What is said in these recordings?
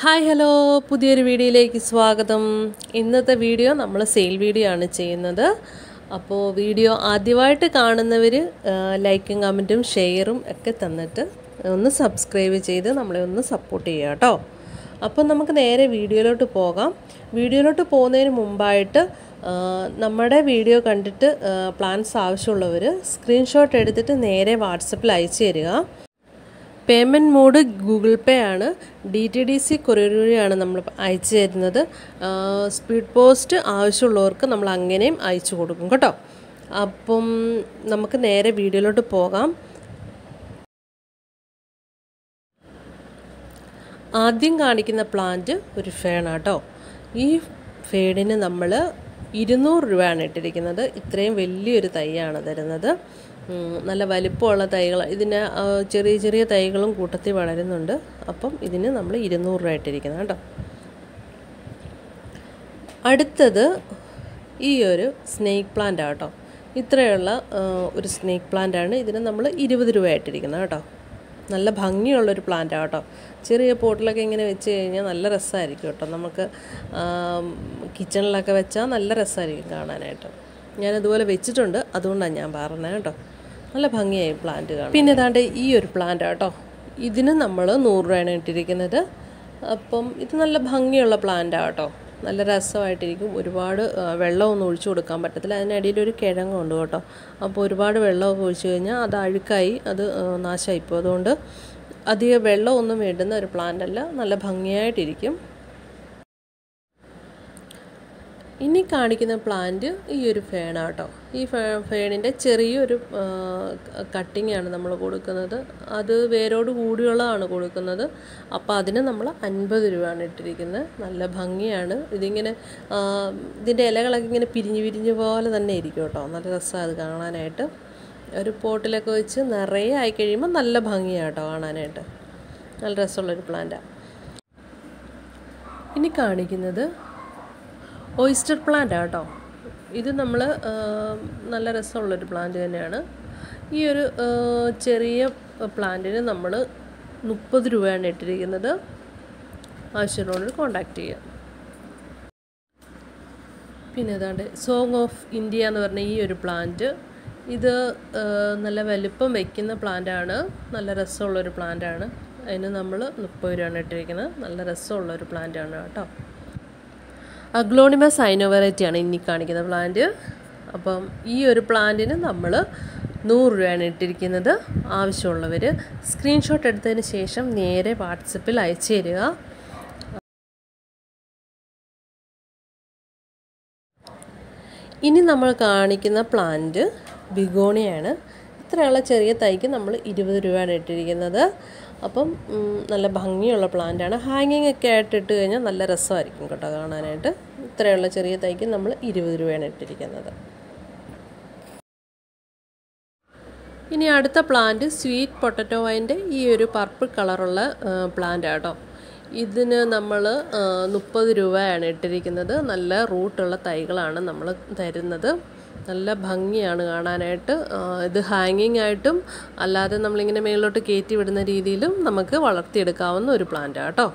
hi hello പുതിയൊരു വീഡിയോയിലേക്ക് സ്വാഗതം ഇന്നത്തെ വീഡിയോ നമ്മൾ സെയിൽ വീഡിയോ ആണ് ചെയ്യുന്നത് അപ്പോൾ വീഡിയോ ആദ്യമായിട്ട് കാണുന്നവർ ലൈക്കും കമൻറ്റും ഷെയറും ഒക്കെ തന്നിട്ട് ഒന്ന് സബ്സ്ക്രൈബ് ചെയ്ത് നമ്മളെ ഒന്ന് സപ്പോർട്ട് ചെയ്യുക കേട്ടോ അപ്പോൾ നമുക്ക് നേരെ വീഡിയോയിലോട്ട് പോകാം വീഡിയോയിലോട്ട് പോകുന്നതിന് മുമ്പായിട്ട് ആ, നമ്മുടെ വീഡിയോ കണ്ടിട്ട് പ്ലാൻസ് ആവശ്യമുള്ളവർ സ്ക്രീൻഷോട്ട് എടുത്തിട്ട് നേരെ വാട്സപ്പിൽ അയച്ചു തരിക പേയ്മെൻറ്റ് മോഡ് ഗൂഗിൾ പേ ആണ് D T D C courier വഴിയാണ് നമ്മൾ അയച്ചു തരുന്നത് സ്പീഡ് പോസ്റ്റ് ആവശ്യമുള്ളവർക്ക് നമ്മൾ അങ്ങനെയും അയച്ചു കൊടുക്കും കേട്ടോ അപ്പം നമുക്ക് നേരെ വീഡിയോയിലോട്ട് പോകാം ആദ്യം കാണിക്കുന്ന പ്ലാന്റ് ഒരു ഫേണാണ് കേട്ടോ ഈ ഫേഡിന് നമ്മൾ ഇരുന്നൂറ് രൂപയാണ് ഇട്ടിരിക്കുന്നത് ഇത്രയും വലിയൊരു തൈയാണ് തരുന്നത് ഉം, നല്ല വലിപ്പമുള്ള തൈകൾ ഇതിന് ആ, ചെറിയ ചെറിയ തൈകളും കൂട്ടത്തിൽ വളരുന്നുണ്ട് അപ്പം ഇതിന് നമ്മൾ ഇരുന്നൂറ് രൂപ ഇട്ടിരിക്കുന്നത് കേട്ടോ അടുത്തത് ഈ ഒരു സ്നേക്ക് പ്ലാന്റ് കേട്ടോ ഇത്രയുള്ള ആ, ഒരു സ്നേക്ക് പ്ലാന്റ് ആണ് ഇതിന് നമ്മൾ ഇരുപത് രൂപ ആയിട്ടിരിക്കുന്നത് കേട്ടോ നല്ല ഭംഗിയുള്ളൊരു പ്ലാന്റ് കേട്ടോ ചെറിയ പോട്ടിലൊക്കെ ഇങ്ങനെ വെച്ച് കഴിഞ്ഞാൽ നല്ല രസമായിരിക്കും കേട്ടോ നമുക്ക് കിച്ചണിലൊക്കെ വെച്ചാൽ നല്ല രസമായിരിക്കും കാണാനായിട്ട് ഞാനതുപോലെ വെച്ചിട്ടുണ്ട് അതുകൊണ്ടാണ് ഞാൻ പറഞ്ഞത് കേട്ടോ നല്ല ഭംഗിയായി പ്ലാന്റ് കാണാം പിന്നെ ഏതാണ്ട് ഈ ഒരു പ്ലാന്റ് കേട്ടോ ഇതിന് നമ്മൾ നൂറ് രൂപയാണ് ഇട്ടിരിക്കുന്നത് അപ്പം ഇത് നല്ല ഭംഗിയുള്ള പ്ലാന്റാണ് കേട്ടോ നല്ല രസമായിട്ടിരിക്കും ഒരുപാട് ആ, വെള്ളമൊന്നും ഒഴിച്ചു കൊടുക്കാൻ പറ്റത്തില്ല അതിനടിയിൽ ഒരു കിഴങ്ങുണ്ട് കേട്ടോ അപ്പോൾ ഒരുപാട് വെള്ളമൊക്കെ ഒഴിച്ചു കഴിഞ്ഞാൽ അത് അഴുക്കായി അത് ആ, നാശമായിപ്പോൾ അതുകൊണ്ട് അധികം വെള്ളമൊന്നും വേണ്ടുന്ന ഒരു പ്ലാന്റ് അല്ല നല്ല ഭംഗിയായിട്ടിരിക്കും ഇനി കാണിക്കുന്ന പ്ലാന്റ് ഈ ഒരു ഫേണ കേട്ടോ ഈ ഫേ ഫേണിൻ്റെ ചെറിയൊരു കട്ടിങ് ആണ് നമ്മൾ കൊടുക്കുന്നത് അത് വേരോട് കൂടിയുള്ളതാണ് കൊടുക്കുന്നത് അപ്പോൾ അതിന് നമ്മൾ അൻപത് രൂപയാണ് ഇട്ടിരിക്കുന്നത് നല്ല ഭംഗിയാണ് ഇതിങ്ങനെ ആ, ഇതിൻ്റെ ഇലകളൊക്കെ ഇങ്ങനെ പിരിഞ്ഞ് പിരിഞ്ഞ് പോലെ തന്നെ ഇരിക്കും കേട്ടോ നല്ല രസമാണ് അത് കാണാനായിട്ട് ഒരു പോട്ടിലൊക്കെ വെച്ച് നിറയെ ആയി കഴിയുമ്പോൾ നല്ല ഭംഗിയാണ് കേട്ടോ കാണാനായിട്ട് നല്ല രസമുള്ളൊരു പ്ലാന്റാണ് ഇനി കാണിക്കുന്നത് ഓയിസ്റ്റർ പ്ലാന്റ് കേട്ടോ ഇത് നമ്മൾ നല്ല രസമുള്ളൊരു പ്ലാന്റ് തന്നെയാണ് ഈ ഒരു ആ, ചെറിയ പ്ലാന്റിന് നമ്മൾ മുപ്പത് രൂപയാണ് ഇട്ടിരിക്കുന്നത് ആവശ്യമുള്ളവർ കോണ്ടാക്ട് ചെയ്യുക പിന്നെ ഏതാണ്ട് സോങ് ഓഫ് ഇന്ത്യ എന്ന് പറഞ്ഞ ഈ ഒരു പ്ലാന്റ് ഇത് ആ, നല്ല വലിപ്പം വയ്ക്കുന്ന പ്ലാന്റാണ് നല്ല രസമുള്ളൊരു പ്ലാന്റാണ് അതിന് നമ്മൾ മുപ്പത് രൂപയാണ് ഇട്ടിരിക്കുന്നത് നല്ല രസമുള്ളൊരു പ്ലാന്റാണ് കേട്ടോ അഗ്ലോണിമ സൈനോ വെറൈറ്റിയാണ് ഇനി കാണിക്കുന്ന പ്ലാന്റ് അപ്പം ഈ ഒരു പ്ലാന്റിന് നമ്മൾ നൂറ് രൂപയാണ് ഇട്ടിരിക്കുന്നത് ആവശ്യമുള്ളവർ സ്ക്രീൻഷോട്ട് എടുത്തതിന് ശേഷം നേരെ വാട്സപ്പിൽ അയച്ചു തരിക ഇനി നമ്മൾ കാണിക്കുന്ന പ്ലാന്റ് ബിഗോണിയാണ് ഇത്രയുള്ള ചെറിയ തൈക്ക് നമ്മൾ ഇരുപത് രൂപയാണ് ഇട്ടിരിക്കുന്നത് അപ്പം ഉം, നല്ല ഭംഗിയുള്ള പ്ലാന്റാണ് ഹാങ്ങിങ് ഒക്കെ ആയിട്ട് ഇട്ട് കഴിഞ്ഞാൽ നല്ല രസമായിരിക്കും കേട്ടോ കാണാനായിട്ട് ഇത്രയുള്ള ചെറിയ തൈക്ക് നമ്മൾ ഇരുപത് രൂപയാണ് ഇട്ടിരിക്കുന്നത് ഇനി അടുത്ത പ്ലാന്റ് സ്വീറ്റ് പൊട്ടറ്റോ വൈൻ്റെ ഈ ഒരു പർപ്പിൾ കളറുള്ള പ്ലാന്റ് കേട്ടോ ഇതിന് നമ്മൾ മുപ്പത് രൂപയാണ് ഇട്ടിരിക്കുന്നത് നല്ല റൂട്ടുള്ള തൈകളാണ് നമ്മൾ തരുന്നത് നല്ല ഭംഗിയാണ് കാണാനായിട്ട് ആ, ഇത് ഹാങ്ങിങ് ആയിട്ടും അല്ലാതെ നമ്മളിങ്ങനെ മേളിലോട്ട് കയറ്റി വിടുന്ന രീതിയിലും നമുക്ക് വളർത്തിയെടുക്കാവുന്ന ഒരു പ്ലാന്റ് കേട്ടോ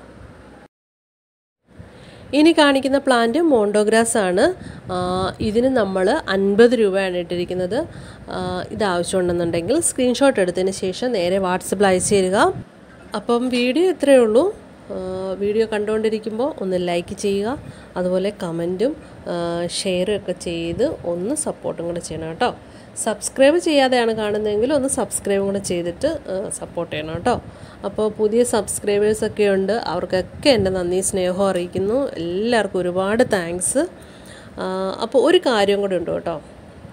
ഇനി കാണിക്കുന്ന പ്ലാന്റ് മോണ്ടോഗ്രാസ് ആണ് ആ, ഇതിന് നമ്മൾ അൻപത് രൂപയാണ് ഇട്ടിരിക്കുന്നത് ആ, ഇത് ആവശ്യമുണ്ടെന്നുണ്ടെങ്കിൽ സ്ക്രീൻഷോട്ട് എടുത്തതിന് ശേഷം നേരെ വാട്സപ്പിൽ അയച്ചു തരിക അപ്പം വീഡിയോ ഇത്രയേ ഉള്ളൂ ആ, വീഡിയോ കണ്ടുകൊണ്ടിരിക്കുമ്പോൾ ഒന്ന് ലൈക്ക് ചെയ്യുക അതുപോലെ കമൻറ്റും ഷെയറും ഒക്കെ ചെയ്ത് ഒന്ന് സപ്പോർട്ടും കൂടെ ചെയ്യണം കേട്ടോ സബ്സ്ക്രൈബ് ചെയ്യാതെയാണ് കാണുന്നതെങ്കിൽ ഒന്ന് സബ്സ്ക്രൈബും കൂടെ ചെയ്തിട്ട് സപ്പോർട്ട് ചെയ്യണം കേട്ടോ അപ്പോൾ പുതിയ സബ്സ്ക്രൈബേഴ്സൊക്കെ ഉണ്ട് അവർക്കൊക്കെ എൻ്റെ നന്ദി സ്നേഹം അറിയിക്കുന്നു എല്ലാവർക്കും ഒരുപാട് താങ്ക്സ് അപ്പോൾ ഒരു കാര്യം കൂടെ ഉണ്ട് കേട്ടോ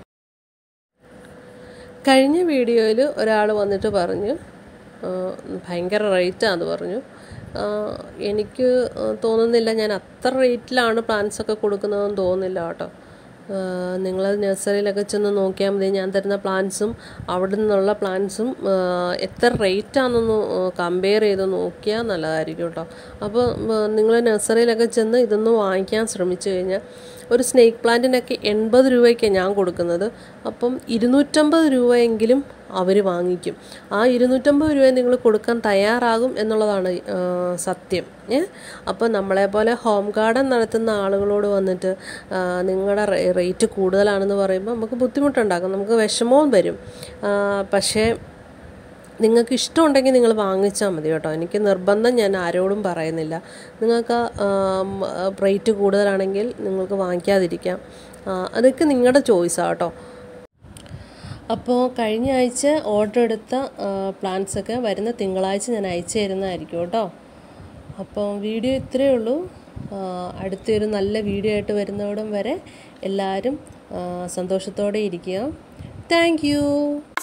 കഴിഞ്ഞ വീഡിയോയിൽ ഒരാൾ വന്നിട്ട് പറഞ്ഞു ആ, ഭയങ്കര റേറ്റാന്ന് പറഞ്ഞു ആ, എനിക്ക് തോന്നുന്നില്ല ഞാൻ അത്ര റേറ്റിലാണ് പ്ലാൻസൊക്കെ കൊടുക്കുന്നതെന്ന് തോന്നുന്നില്ല കേട്ടോ നിങ്ങൾ നഴ്സറിയിലൊക്കെ ചെന്ന് നോക്കിയാൽ മതി ഞാൻ തരുന്ന പ്ലാൻസും അവിടെ നിന്നുള്ള പ്ലാൻസും എത്ര റേറ്റാണെന്നൊന്ന് കമ്പയർ ചെയ്ത് നോക്കിയാൽ നല്ലതായിരിക്കും കേട്ടോ അപ്പോൾ നിങ്ങൾ നഴ്സറിയിലൊക്കെ ചെന്ന് ഇതൊന്ന് വാങ്ങിക്കാൻ ശ്രമിച്ചു കഴിഞ്ഞാൽ ഒരു സ്നേക്ക് പ്ലാന്റിനൊക്കെ എൺപത് രൂപയ്ക്കാണ് ഞാൻ കൊടുക്കുന്നത് അപ്പം ഇരുന്നൂറ്റമ്പത് രൂപയെങ്കിലും അവർ വാങ്ങിക്കും ആ ഇരുന്നൂറ്റമ്പത് രൂപ നിങ്ങൾ കൊടുക്കാൻ തയ്യാറാകും എന്നുള്ളതാണ് ആ, സത്യം ഏ അപ്പോൾ നമ്മളെപ്പോലെ ഹോം ഗാർഡൻ നടത്തുന്ന ആളുകളോട് വന്നിട്ട് ആ, നിങ്ങളുടെ റേ- റേറ്റ് കൂടുതലാണെന്ന് പറയുമ്പോൾ നമുക്ക് ബുദ്ധിമുട്ടുണ്ടാകും നമുക്ക് വിഷമവും വരും ആ, പക്ഷേ നിങ്ങൾക്ക് ഇഷ്ടമുണ്ടെങ്കിൽ നിങ്ങൾ വാങ്ങിച്ചാൽ മതി കേട്ടോ എനിക്ക് നിർബന്ധം ഞാൻ ആരോടും പറയുന്നില്ല നിങ്ങൾക്ക് റേറ്റ് കൂടുതലാണെങ്കിൽ നിങ്ങൾക്ക് വാങ്ങിക്കാതിരിക്കാം ആ, അതൊക്കെ നിങ്ങളുടെ ചോയ്സാണ് കേട്ടോ അപ്പോൾ കഴിഞ്ഞ ആഴ്ച ഓർഡർ എടുത്ത പ്ലാൻസൊക്കെ വരുന്ന തിങ്കളാഴ്ച ഞാൻ അയച്ചു തരുന്നതായിരിക്കും കേട്ടോ അപ്പോൾ വീഡിയോ ഇത്രയേ ഉള്ളൂ ആ, അടുത്തൊരു നല്ല വീഡിയോ ആയിട്ട് വരുന്നവിടം വരെ എല്ലാവരും ആ, സന്തോഷത്തോടെ ഇരിക്കുക താങ്ക് യു